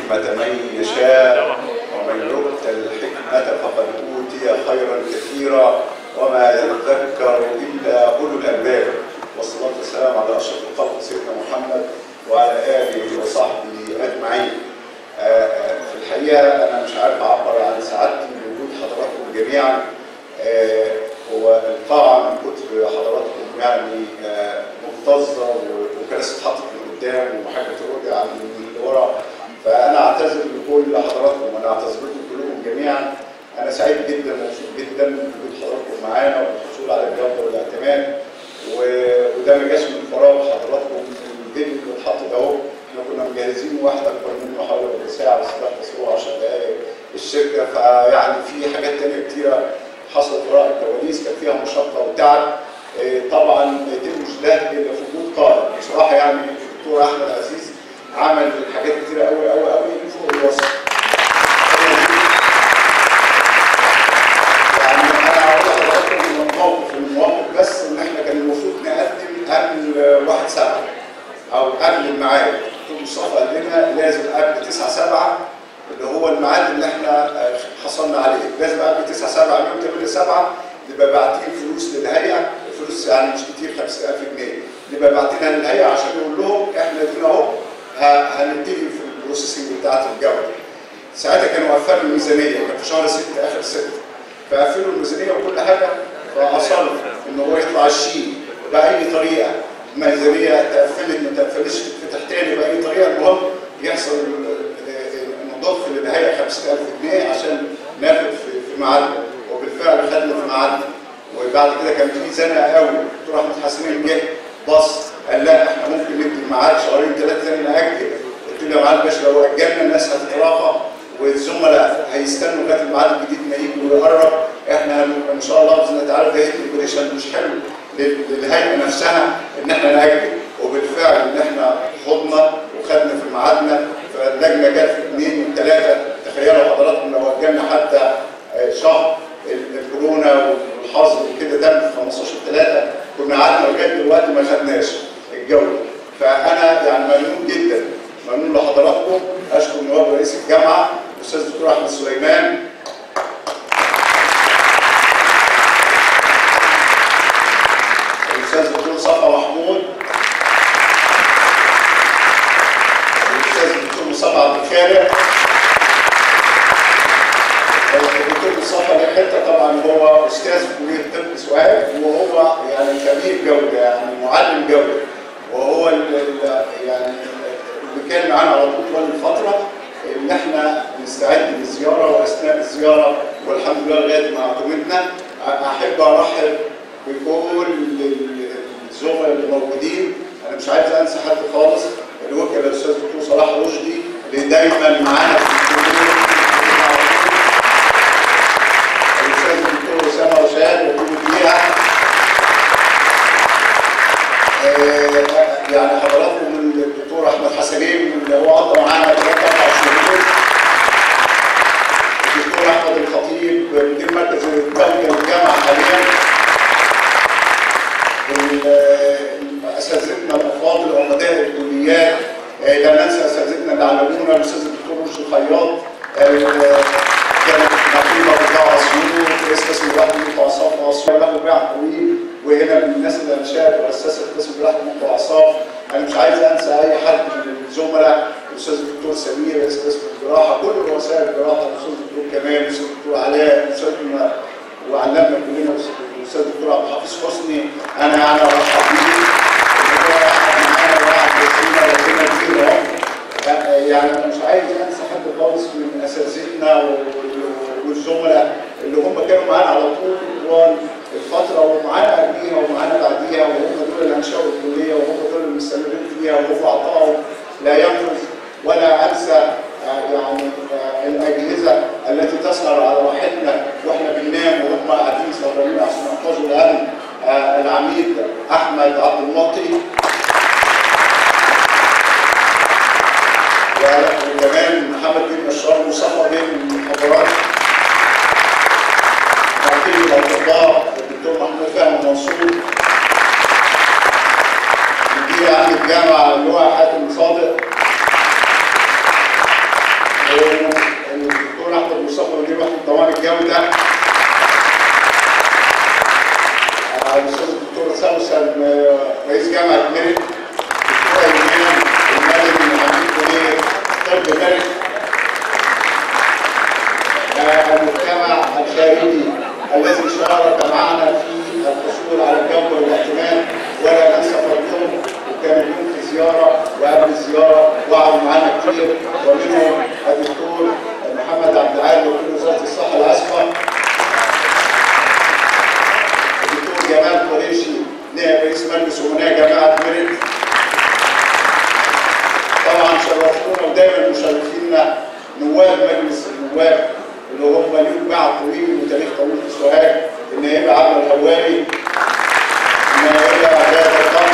الحكمة من يشاء ومن يؤت الحكمة فقد أوتي خيرا كثيرا وما يذكر إلا أولو الألباب والصلاة والسلام على أشرف الخلق سيدنا محمد وعلى آله وصحبه أجمعين. آه، آه، في الحقيقة أنا مش عارف أعبر عن سعادتي بوجود حضراتكم جميعا. آه، هو القاعة من كتر حضراتكم يعني آه، مكتظة و- وكراسي اتحطت من قدام وحاجة ترد عن من ورا فأنا أعتذر لكل حضراتكم وأنا أعتذر لكم كلكم جميعا. أنا سعيد جدا ومبسوط جدا بوجود حضراتكم معانا والحصول على الجودة والاعتماد و- وده ما جاش من فراغ حضراتكم الفيديو اللي اتحط ده اهو احنا كنا مجهزين واحد اكبر منه حوالي ربع ساعه بس ده تصوير 10 دقائق الشركه فيعني في حاجات تانية كتيره حصلت وراء الكواليس كان فيها مشقه وتعب إيه، طبعا يتم مش ده الا في وجود قائد بصراحه يعني الدكتور احمد عزيز عمل حاجات كتيره قوي قوي قوي فوق الوصف يعني انا هقول لحضراتكم من موقف من المواقف بس ان احنا كان المفروض نقدم قبل 1 7 او قبل الميعاد دكتور مصطفى قال لنا لازم قبل 9 7 اللي هو الميعاد اللي احنا آه، حصلنا عليه لازم قبل 9 7 يوم 8 7 نبقى باعتين فلوس للهيئه فلوس يعني مش كتير 5000 جنيه نبقى باعتينها للهيئه عشان نقول لهم احنا دينا اهو ه- هنبتدي في البروسيسنج بتاعت الجوده ساعتها كانوا قفلوا الميزانيه كان في شهر 6 اخر 6 فقفلوا الميزانيه وكل حاجه فاصر ان هو يطلع الشيء باي طريقه الميزانيه تقفلت ما تقفلتش تتفتح تاني باي طريقه المهم يحصل نضخ للنهايه 50000 جنيه عشان ناخد في في ميعادنا وبالفعل خدنا في ميعادنا وبعد كده كان في زنقه قوي دكتور احمد حسنين جه بص قال لا احنا ممكن ندي الميعاد شهرين ثلاثه تاني ناجل قلت له يا معالي الباشا لو اجلنا الناس هتترافع والزملاء هيستنوا لغايه الميعاد الجديد ما يجي ويقرب احنا هن- ان شاء الله باذن الله تعالى ده الكونديشن مش حلو لل- للهيئه نفسها ان احنا ناجل وبالفعل ان احنا خضنا وخدنا في ميعادنا فاللجنه جت في اثنين وثلاثه تخيلوا حضراتكم لو اجلنا حتى آه، شهر ال- الكورونا والحظر وكده تم في 15 3 كنا قعدنا لغايه دلوقتي ما خدناش الجوله فانا يعني ممنون جدا ممنون لحضراتكم اشكر نواب رئيس الجامعه الاستاذ الدكتور احمد سليمان الاستاذ الدكتور صفا محمود الاستاذ الدكتور مصطفى عبد الخالق الدكتور مصطفى له حته طبعا هو استاذ في كليه الطب سؤال وهو يعني خبير جوده يعني معلم جوده وهو ال- ال- يعني اللي كان معانا على طول طول الفتره ان احنا نستعد للزياره واثناء الزياره والحمد لله لغايه ما قيمتنا احب ارحب بكل الزملاء اللي موجودين انا مش عايز انسى حد خالص الوكيل الاستاذ الدكتور صلاح رشدي اللي دايما معانا في الكليه الاستاذ الدكتور اسامه رشاد وكل فيها يعني حضراتكم من الدكتور احمد حسنين اللي هو قضى معانا ثلاث اربع شهور الدكتور احمد الخطيب مدير مركز الدولي للجامعه حاليا ال- اساتذتنا الافاضل عمداء الكليات آه، لا ننسى اساتذتنا اللي علمونا الاستاذ الدكتور رشدي الخياط آه، كانت نقيبه بتاع اسيوط رئيس قسم الواحد من اعصاب اسيوط له باع طويل وهنا من الناس اللي انشات واسست قسم الواحد من اعصاب انا مش عايز انسى اي حد من الزملاء الاستاذ الدكتور سمير رئيس قسم الجراحه كل رؤساء الجراحه الاستاذ الدكتور كمال الاستاذ الدكتور علاء الاستاذ وعلمنا كلنا الاستاذ الدكتور عبد الحفيظ حسني انا يعني ارحب بيه اللي هو قاعد معانا وقاعد يسينا ربنا يديله العمر. يعني انا مش عايز انسى حد خالص من اساتذتنا وال- والزملاء اللي هم كانوا معانا على طول طوال الفتره ومعانا قبليها ومعانا بعديها وهم دول اللي انشأوا الكليه وهم دول اللي مستمرين فيها وهم عطائهم لا ينفذ ولا انسى آه، يعني آه، الاجهزه التي تسهر على راحتنا واحنا بننام وهم قاعدين سهرانين عشان يحفظوا الامن آه، العميد احمد عبد المعطي وكمان محمد بن بشار مصطفى بن المخابرات وكيل الاطباء الدكتور محمود فهمي منصور مدير عام الجامعه اللي هو حاتم صادق كتير ومنهم الدكتور محمد عبد العال وكيل وزاره الصحه الاسبق الدكتور جمال قريشي نائب رئيس مجلس امناء جامعه ميريت طبعا شرفتونا ودايما مشرفينا نواب مجلس النواب اللي هم ليهم باع طويل وتاريخ طويل في سوهاج النائبه عبد الهواري النائبه عباد القمر